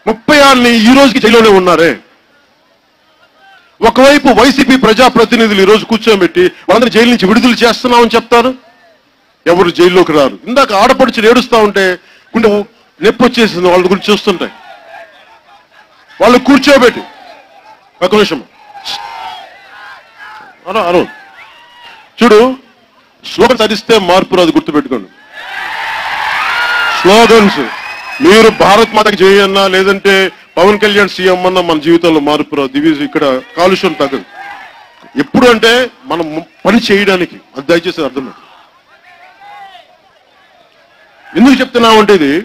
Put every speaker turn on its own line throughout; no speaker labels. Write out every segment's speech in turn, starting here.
ముప్పై ఆరుని ఈ రోజుకి జైల్లోనే ఉన్నారే ఒకవైపు వైసీపీ ప్రజాప్రతినిధులు ఈ రోజు కూర్చోబెట్టి వాళ్ళందరూ జైలు నుంచి విడుదల చేస్తున్నామని చెప్తారు ఎవరు జైల్లోకి రారు ఇందాక ఆడపడుచులు ఏడుస్తా ఉంటే గుండె నొప్పి వచ్చేసింది వాళ్ళ గురించి చూస్తుంటాయి వాళ్ళు కూర్చోబెట్టి ఒక నిమిషం అలా అను చూడు స్లోగన్స్ చదిస్తే మార్పు రాదు గుర్తుపెట్టుకోండి స్లోగన్స్ మీరు భారత్ మాతకి చేయన్నా లేదంటే పవన్ కళ్యాణ్ సీఎం అన్న మన జీవితంలో మార్పు రాదు ఇవి ఇక్కడ కాలుష్యం తగ్గదు ఎప్పుడు అంటే మనం పని చేయడానికి అది దయచేసి అర్థం పెట్టుకో. ఎందుకు చెప్తున్నామంటే ఇది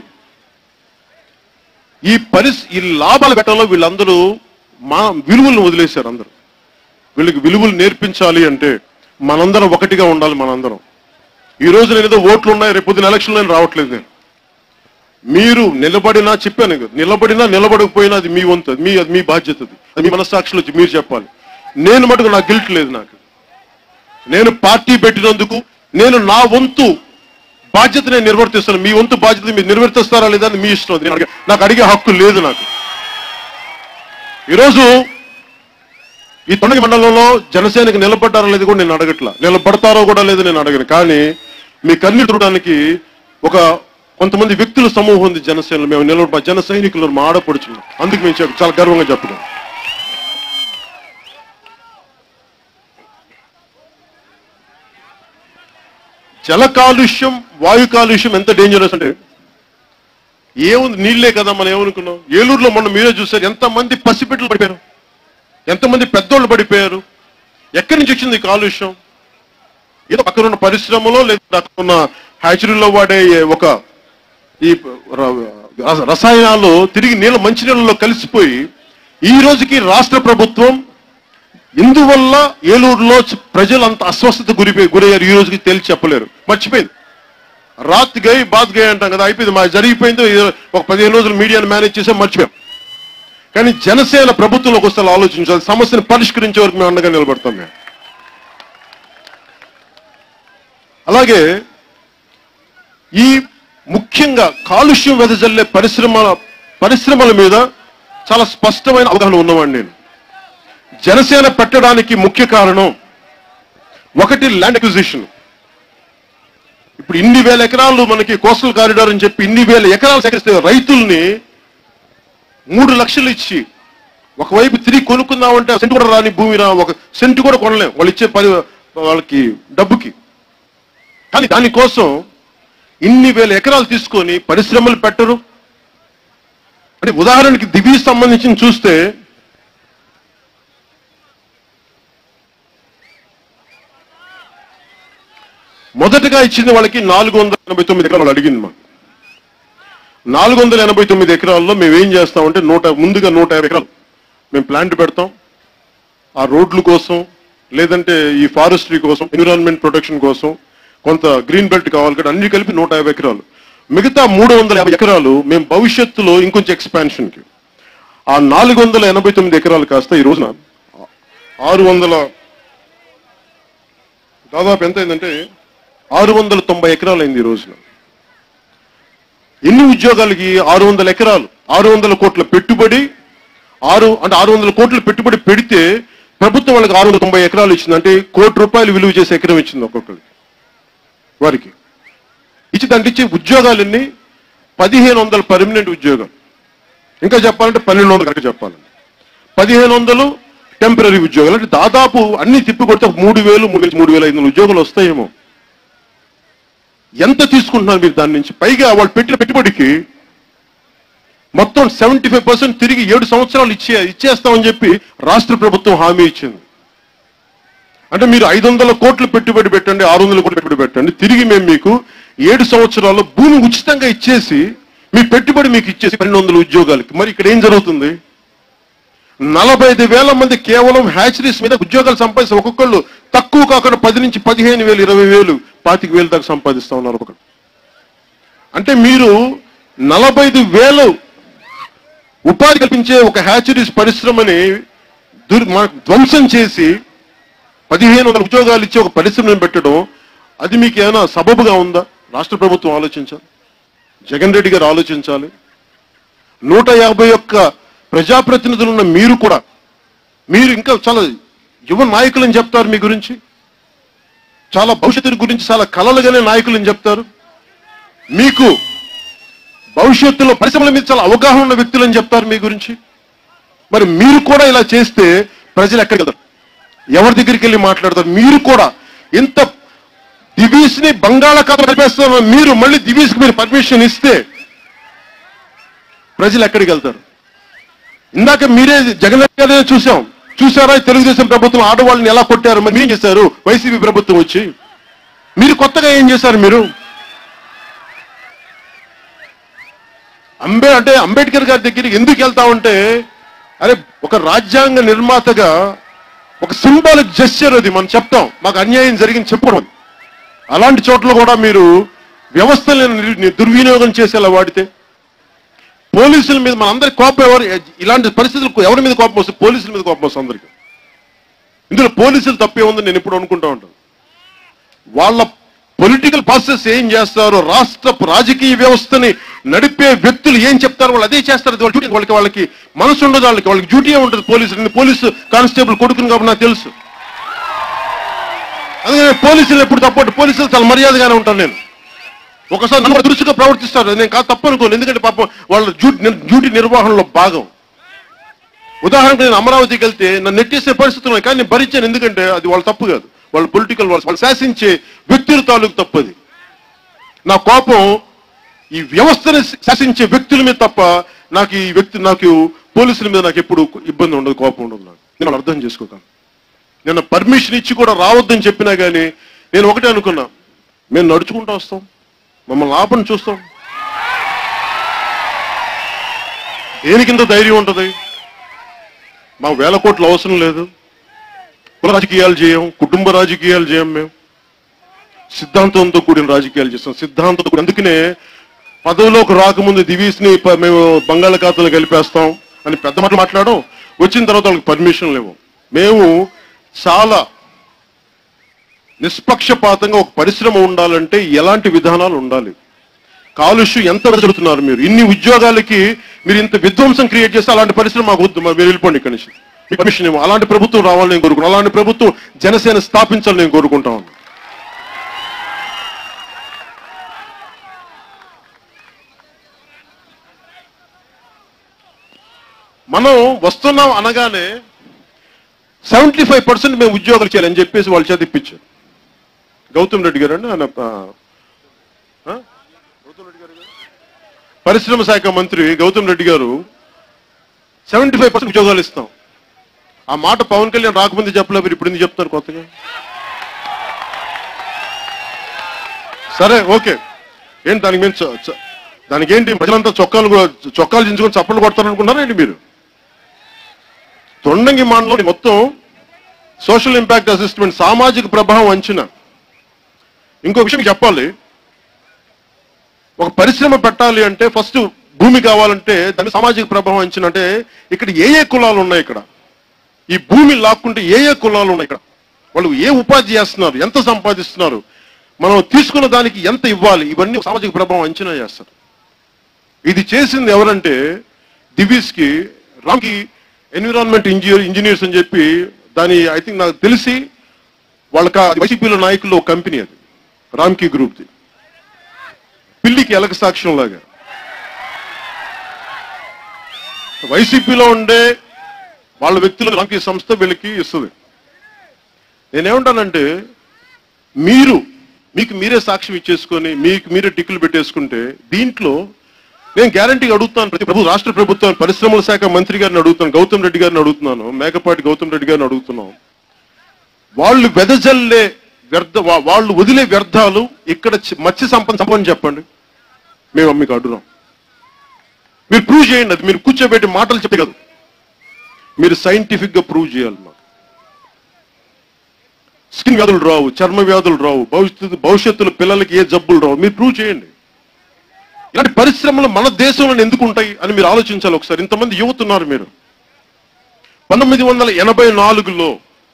ఈ పరిస్ ఈ లాభాల ఘట్టంలో వీళ్ళందరూ మా విలువలను వదిలేశారు అందరూ వీళ్ళకి విలువలు నేర్పించాలి అంటే మనందరం ఒకటిగా ఉండాలి మనందరం ఈ రోజు నేను ఏదో ఓట్లు ఉన్నాయి రేపు పొద్దున ఎలక్షన్లో నేను రావట్లేదు నేను మీరు నిలబడినా చెప్పాను కదా, నిలబడినా నిలబడకపోయినా అది మీ వంతు అది మీ అది మీ బాధ్యత అది అది మీ మనస్సాక్షిలో వచ్చి మీరు చెప్పాలి నేను మటుకు నాకు గిల్ట్ లేదు నాకు నేను పార్టీ పెట్టినందుకు నేను నా వంతు బాధ్యత నేను నిర్వర్తిస్తాను మీ వంతు బాధ్యత మీరు నిర్వర్తిస్తారా లేదా అని మీ ఇష్టం అది. నేను అడిగే- నాకు అడిగే హక్కు లేదు నాకు ఈరోజు ఈ తొండగి మండలంలో జనసేనకి నిలబడ్డారో లేదు కూడా నేను అడగట్లా నిలబడతారో కూడా లేదు నేను అడగను కానీ మీ కన్నీ చూడడానికి ఒక కొంతమంది వ్యక్తుల సమూహం ఉంది జనసేనలో మేము నిలబడ జన సైనికులు మా ఆడపడుచున్నాం అందుకు మేము చెప్ప- చాలా గర్వంగా చెప్పుకున్నాం జల కాలుష్యం వాయు కాలుష్యం ఎంత డేంజరస్ అంటే ఏముంది నీళ్లే కదా మనం ఏమనుకున్నాం ఏలూరులో మొన్న మీరే చూసారు ఎంతమంది పసిబిడ్డలు పడిపోయారు ఎంతమంది పెద్దోళ్ళు పడిపోయారు ఎక్కడి నుంచి వచ్చింది ఈ కాలుష్యం ఏదో పక్కన ఉన్న పరిశ్రమలో లేదా అక్కడ ఉన్న హ్యాచరీలో వాడే ఒక ఈ ర- ర- రసాయనాలు తిరిగి నీళ్ళ మంచినీళ్ళలో కలిసిపోయి ఈ రోజుకి రాష్ట్ర ప్రభుత్వం ఇందువల్ల ఏలూరులో చ- ప్రజలు అంత అస్వస్థత గురి గురయ్యారు ఈ రోజుకి తేల్చి చెప్పలేరు మర్చిపోయింది రాత్ గై బాత్ గై అంటాం కదా అయిపోయింది మా జరిగిపోయింది ఇది ఒక పదిహేను రోజులు మీడియాను మేనేజ్ చేసాం మర్చిపోయాం కానీ జనసేన ప్రభుత్వంలోకి వస్తే అలా ఆలోచించాలి సమస్యను పరిష్కరించే వరకు మేము అండగా నిలబడతాం మేము అలాగే ఈ ముఖ్యంగా కాలుష్యం వెదజల్లే పరిశ్రమల పరిశ్రమల మీద చాలా స్పష్టమైన అవగాహన ఉన్నవాడిని నేను జనసేన పెట్టడానికి ముఖ్య కారణం ఒకటి ల్యాండ్ అక్విజిషన్ ఇప్పుడు ఇన్ని వేల ఎకరాలు మనకి కోస్టల్ కారిడార్ అని చెప్పి ఇన్ని వేల ఎకరాలు సేకరిస్తే రైతుల్ని మూడు లక్షలు ఇచ్చి ఒకవైపు తిరిగి కొనుక్కుందామంటే సెంటు కూడా రాని భూమి రా ఒక సెంటు కూడా కొనలేం వాళ్ళు ఇచ్చే పని వాళ్ళకి డబ్బుకి కానీ దానికోసం ఇన్ని వేల ఎకరాలు తీసుకొని పరిశ్రమలు పెట్టరు అంటే ఉదాహరణకి దివి సంబంధించి చూస్తే మొదటగా ఇచ్చింది వాళ్ళకి నాలుగు వందల ఎనభై తొమ్మిది ఎకరాలు అడిగింది మాకు నాలుగు వందల ఎనభై తొమ్మిది ఎకరాల్లో మేము ఏం చేస్తామంటే నూట ముందుగా నూట యాభై ఎకరాలు మేము ప్లాంట్ పెడతాం ఆ రోడ్ల కోసం లేదంటే ఈ ఫారెస్ట్రీ కోసం ఎన్విరాన్మెంట్ ప్రొటెక్షన్ కోసం కొంత గ్రీన్ బెల్ట్ కావాలి కదా అన్ని కలిపి నూట యాభై ఎకరాలు మిగతా మూడు వందల యాభై ఎకరాలు మేము భవిష్యత్తులో ఇంకొంచెం ఎక్స్పాన్షన్కి ఆ నాలుగు వందల ఎనభై తొమ్మిది ఎకరాలు కాస్త ఈ రోజున ఆరు వందల దాదాపు ఎంత అయిందంటే ఆరు వందల తొంభై ఎకరాలు అయింది ఈ రోజున ఎన్ని ఉద్యోగాలకి ఆరు వందల ఎకరాలు ఆరు వందల కోట్ల పెట్టుబడి ఆరు అంటే ఆరు వందల కోట్ల పెట్టుబడి పెడితే ప్రభుత్వం వాళ్ళకి ఆరు వందల తొంభై ఎకరాలు ఇచ్చింది అంటే కోటి రూపాయలు విలువ చేసే ఎకరం ఇచ్చింది ఒక్కొక్కరికి వారికి ఇచ్చి దానికి ఇచ్చే ఉద్యోగాలన్నీ పదిహేను వందల పర్మనెంట్ ఉద్యోగాలు ఇంకా చెప్పాలంటే పన్నెండు వందలు కనుక చెప్పాలంటే పదిహేను వందలు టెంపరీ ఉద్యోగాలు అంటే దాదాపు అన్ని తిప్పి కొడితే మూడు వేలు మూడు వేలు మూడు వేల ఐదు వందల ఉద్యోగాలు వస్తాయేమో ఎంత తీసుకుంటున్నారు మీరు దాని నుంచి పైగా వాళ్ళు పెట్టిన పెట్టుబడికి మొత్తం సెవెంటీ ఫైవ్ పర్సెంట్ తిరిగి ఏడు సంవత్సరాలు ఇచ్చే ఇచ్చేస్తామని చెప్పి రాష్ట్ర ప్రభుత్వం హామీ ఇచ్చింది అంటే మీరు ఐదు వందల కోట్లు పెట్టుబడి పెట్టండి ఆరు వందల కోట్లు పెట్టుబడి పెట్టండి తిరిగి మేము మీకు ఏడు సంవత్సరాల్లో భూమి ఉచితంగా ఇచ్చేసి మీ పెట్టుబడి మీకు ఇచ్చేసి పన్నెండు వందల ఉద్యోగాలకి మరి ఇక్కడ ఏం జరుగుతుంది నలభై ఐదు వేల మంది కేవలం హ్యాచరీస్ మీద ఉద్యోగాలు సంపాదిస్తే ఒక్కొక్కళ్ళు తక్కువ కాకుండా పది నుంచి పదిహేను వేలు ఇరవై వేలు పాతిక వేలు దాకా సంపాదిస్తా ఉన్నారు ఒక్కొక్కరు అంటే మీరు నలభై ఐదు వేలు ఉపాధి కల్పించే ఒక హ్యాచరీస్ పరిశ్రమని దుర్ మ- ధ్వంసం చేసి పదిహేను వందల ఉద్యోగాలు ఇచ్చే ఒక పరిశ్రమను పెట్టడం అది మీకు ఏమైనా సబబుగా ఉందా రాష్ట్ర ప్రభుత్వం ఆలోచించాలి జగన్ రెడ్డి గారు ఆలోచించాలి నూట యాభై ఒక్క ప్రజాప్రతినిధులు ఉన్న మీరు కూడా మీరు ఇంకా చాలా యువ నాయకులని చెప్తారు మీ గురించి చాలా భవిష్యత్తు గురించి చాలా కలలుగానే నాయకులని చెప్తారు మీకు భవిష్యత్తులో పరిశ్రమల మీద చాలా అవగాహన ఉన్న వ్యక్తులని చెప్తారు మీ గురించి మరి మీరు కూడా ఇలా చేస్తే ప్రజలు ఎక్కడికి వెళ్తారు ఎవరి దగ్గరికి వెళ్ళి మాట్లాడతారు మీరు కూడా ఇంత దివీస్ ని బంగాళాఖాతం కలిపేస్తున్న మీరు మళ్ళీ దివీస్ కి మీరు పర్మిషన్ ఇస్తే ప్రజలు ఎక్కడికి వెళ్తారు ఇందాక మీరే జగన్ గారే చూసాం చూసారా ఈ తెలుగుదేశం ప్రభుత్వం ఆడవాళ్ళని ఎలా కొట్టారు మరి మీరేం చేశారు వైసీపీ ప్రభుత్వం వచ్చి మీరు కొత్తగా ఏం చేశారు మీరు అంబే అంటే అంబేద్కర్ గారి దగ్గరికి ఎందుకు వెళ్తా ఉంటే అరే ఒక రాజ్యాంగ నిర్మాతగా ఒక సింబాలిక్ జెస్చర్ అది మనం చెప్తాం మాకు అన్యాయం జరిగింది చెప్పడం అలాంటి చోట్ల కూడా మీరు వ్యవస్థలను నిర్- దుర్వినియోగం చేసేలా వాడితే పోలీసుల మీద మన అందరి కోపం ఎవరు ఇలాంటి పరిస్థితులు ఎవరి మీద కోపం వస్తుంది పోలీసుల మీద కోపం వస్తుంది అందరికి ఇందులో పోలీసులు తప్పే ఉందని నేను ఎప్పుడు అనుకుంటా ఉంటాను వాళ్ళ పొలిటికల్ ప్రాసెస్ ఏం చేస్తారో రాష్ట్ర రాజకీయ వ్యవస్థని నడిపే వ్యక్తులు ఏం చెప్తారో వాళ్ళు అదే చేస్తారు అది వాళ్ళ డ్యూటీ వాళ్ళకి వాళ్ళకి మనసు ఉండదు వాళ్ళకి వాళ్ళకి డ్యూటీ ఉంటుంది పోలీసులు నేను పోలీసు కానిస్టేబుల్ కొడుకుని కాబట్టి నాకు తెలుసు అందుకని పోలీసులు ఎప్పుడు తప్పట్టు పోలీసులు చాలా మర్యాదగానే ఉంటాను నేను ఒకసారి నన్ను దృష్టిగా ప్రవర్తిస్తారు నేను కాదు తప్పు అనుకోను ఎందుకంటే పాపం వాళ్ళ డ్యూటీ డ్యూటీ నిర్వహణలో భాగం ఉదాహరణకు నేను అమరావతికి వెళ్తే నన్ను నెట్టేసే పరిస్థితులు ఉన్నాయి కానీ నేను భరించాను ఎందుకంటే అది వాళ్ళ తప్పు కాదు వాళ్ళ పొలిటికల్ వాళ్ళు వాళ్ళు శాసించే వ్యక్తుల తాలూకు తప్పు అది నా కోపం ఈ వ్యవస్థను శాసించే వ్యక్తుల మీద తప్ప నాకు ఈ వ్యక్తి నాకు పోలీసుల మీద నాకు ఎప్పుడు ఇబ్బంది ఉండదు కోపం ఉండదు నాకు నేను వాళ్ళు అర్థం చేసుకోగలను నేను పర్మిషన్ ఇచ్చి కూడా రావద్దని చెప్పినా కానీ నేను ఒకటే అనుకున్నా మేము నడుచుకుంటూ వస్తాం మమ్మల్ని ఆపని చూస్తాం దేనికింత ధైర్యం ఉంటుంది మాకు వేల కోట్ల అవసరం లేదు కుల రాజకీయాలు చేయం కుటుంబ రాజకీయాలు చేయం మేము సిద్ధాంతంతో కూడిన రాజకీయాలు చేస్తాం సిద్ధాంతంతో కూడిన అందుకనే పదవిలోకి రాకముందు దివీస్ ని ప- మేము బంగాళాఖాతంలో కలిపేస్తాం అని పెద్ద మాటలు మాట్లాడడం వచ్చిన తర్వాత వాళ్ళకి పర్మిషన్ లేవు మేము చాలా నిష్పక్షపాతంగా ఒక పరిశ్రమ ఉండాలంటే ఎలాంటి విధానాలు ఉండాలి కాలుష్యం ఎంత జరుగుతున్నారు మీరు ఇన్ని ఉద్యోగాలకి మీరు ఇంత విధ్వంసం క్రియేట్ చేస్తే అలాంటి పరిశ్రమ మాకు వద్దు మరి మీరు వెళ్ళిపోండి ఇక్కడి నుంచి మీకు పర్మిషన్ ఇవ్వం అలాంటి ప్రభుత్వం రావాలని నేను కోరుకుంటాను అలాంటి ప్రభుత్వం జనసేన స్థాపించాలని నేను కోరుకుంటా ఉన్నాను మనం వస్తున్నాం అనగానే సెవెంటీ ఫైవ్ పర్సెంట్ మేము ఉద్యోగాలు చేయాలని చెప్పేసి వాళ్ళ చేత ఇప్పించారు గౌతమ్ రెడ్డి గారు అండి ఆయన ఆ, ఆ? గౌతమ్ రెడ్డి గారు గారు? పరిశ్రమ శాఖ మంత్రి గౌతమ్ రెడ్డి గారు సెవెంటీ ఫైవ్ పర్సెంట్ ఉద్యోగాలు ఇస్తాం ఆ మాట పవన్ కళ్యాణ్ రాకముందు చెప్పలే మీరు ఇప్పుడు ఎందుకు చెప్తారు కొత్తగా సరే ఓకే ఏంటి దానికి మేము చ- చ- దానికి ఏంటి ప్రజలంతా చొక్కాలు కూడా- చొక్కాలు చించుకొని చప్పట్లు కొడతారనుకున్నారా ఏంటి మీరు తొండంగి మాటలో మొత్తం సోషల్ ఇంపాక్ట్ అసెస్మెంట్ సామాజిక ప్రభావం అంచనా ఇంకో విషయం చెప్పాలి ఒక పరిశ్రమ పెట్టాలి అంటే ఫస్ట్ భూమి కావాలంటే దాని సామాజిక ప్రభావం అంచనా అంటే ఇక్కడ ఏ ఏ కులాలు ఉన్నాయి ఇక్కడ ఈ భూమి లాక్కుంటే ఏ ఏ కులాలు ఉన్నాయి ఇక్కడ వాళ్ళు ఏ ఉపాధి చేస్తున్నారు ఎంత సంపాదిస్తున్నారు మనం తీసుకున్న దానికి ఎంత ఇవ్వాలి ఇవన్నీ సామాజిక ప్రభావం అంచనా చేస్తారు ఇది చేసింది ఎవరంటే దివీస్ కి రామ్కి ఎన్విరాన్మెంట్ ఇంజనీర్ ఇంజనీర్స్ అని చెప్పి దాని ఐ థింక్ నాకు తెలిసి వాళ్ళకి వైసీపీలో నాయకులు ఒక కంపెనీ అది రామ్కి గ్రూప్ది పిల్లికి ఎలక సాక్ష్యం లాగా వైసీపీలో ఉండే వాళ్ళ వ్యక్తులు రామ్కి సంస్థ వీళ్ళకి ఇస్తుంది నేనేమంటానంటే మీరు మీకు మీరే సాక్ష్యం ఇచ్చేసుకొని మీకు మీరే టిక్కులు పెట్టేసుకుంటే దీంట్లో నేను గ్యారంటీగా అడుగుతాను ప్రతి ప్రభు రాష్ట్ర ప్రభుత్వం పరిశ్రమల శాఖ మంత్రి గారిని అడుగుతాను గౌతమ్ రెడ్డి గారిని అడుగుతున్నాను మేకపాటి గౌతమ్ రెడ్డి గారిని అడుగుతున్నాం వాళ్ళు వెదజల్లే వ్యర్థ వా- వాళ్ళు వదిలే వ్యర్థాలు ఇక్కడ చి- మత్స్య సంపద సంపదని చెప్పండి మేము మీకు అడుగున్నాం మీరు ప్రూవ్ చేయండి అది మీరు కూర్చోబెట్టి మాటలు చెప్పే కాదు మీరు సైంటిఫిక్ గా ప్రూవ్ చేయాలి మాకు స్కిన్ వ్యాధులు రావు చర్మ వ్యాధులు రావు భవిష్యత్తు భవిష్యత్తులో పిల్లలకి ఏ జబ్బులు రావు మీరు ప్రూవ్ చేయండి ఇలాంటి పరిశ్రమలు మన దేశంలో ఎందుకు ఉంటాయి అని మీరు ఆలోచించాలి ఒకసారి ఇంతమంది యువత ఉన్నారు మీరు పంతొమ్మిది వందల ఎనభై నాలుగులో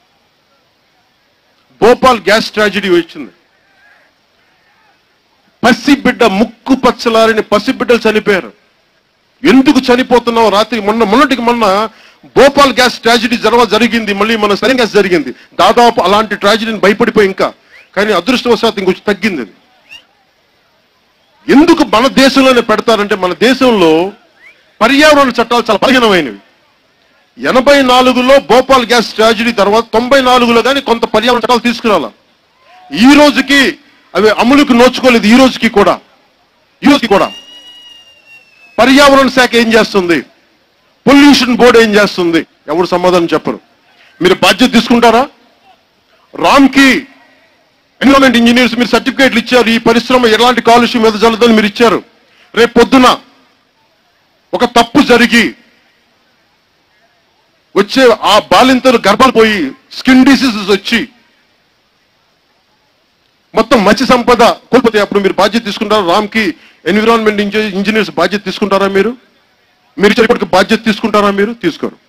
భోపాల్ గ్యాస్ ట్రాజడీ వచ్చింది పసిబిడ్డ ముక్కు పచ్చలారిని పసిబిడ్డలు చనిపోయారు ఎందుకు చనిపోతున్నాం రాత్రి మొన్న మొన్నటికి మొన్న భోపాల్ గ్యాస్ ట్రాజిడీ జరవ జరిగింది మళ్ళీ మన సరైన గ్యాస్ జరిగింది దాదాపు అలాంటి ట్రాజిడీని భయపడిపోయి ఇంకా కానీ అదృష్టవశాత్తు ఇంకొంచెం తగ్గింది అది ఎందుకు మన దేశంలోనే పెడతారంటే మన దేశంలో పర్యావరణ చట్టాలు చాలా బలహీనమైనవి ఎనభై నాలుగులో భోపాల్ గ్యాస్ ట్రాజిడీ తర్వాత తొంభై నాలుగులో కానీ కొంత పర్యావరణ చట్టాలు తీసుకురాల ఈ రోజుకి అవి అమలుకు నోచుకోలేదు ఈ రోజుకి కూడా ఈ రోజుకి కూడా పర్యావరణ శాఖ ఏం చేస్తుంది పొల్యూషన్ బోర్డు ఏం చేస్తుంది ఎవరు సమాధానం చెప్పరు మీరు బాధ్యత తీసుకుంటారా రామ్కి ఎన్విరాన్మెంట్ ఇంజనీర్స్ మీరు సర్టిఫికేట్లు ఇచ్చారు ఈ పరిశ్రమ ఎలాంటి కాలుష్యం మీద జల్లదని మీరు ఇచ్చారు రేపు పొద్దున ఒక తప్పు జరిగి వచ్చే ఆ బాలింతలు గర్భాలు పోయి స్కిన్ డిసీజెస్ వచ్చి మొత్తం మత్స్య సంపద కోల్పోతే అప్పుడు మీరు బాధ్యత తీసుకుంటారా రామ్కి ఎన్విరాన్మెంట్ ఇంజనీర్స్ బాధ్యత తీసుకుంటారా మీరు మీరు ఇప్పటికి బాధ్యత తీసుకుంటారా మీరు తీసుకోరు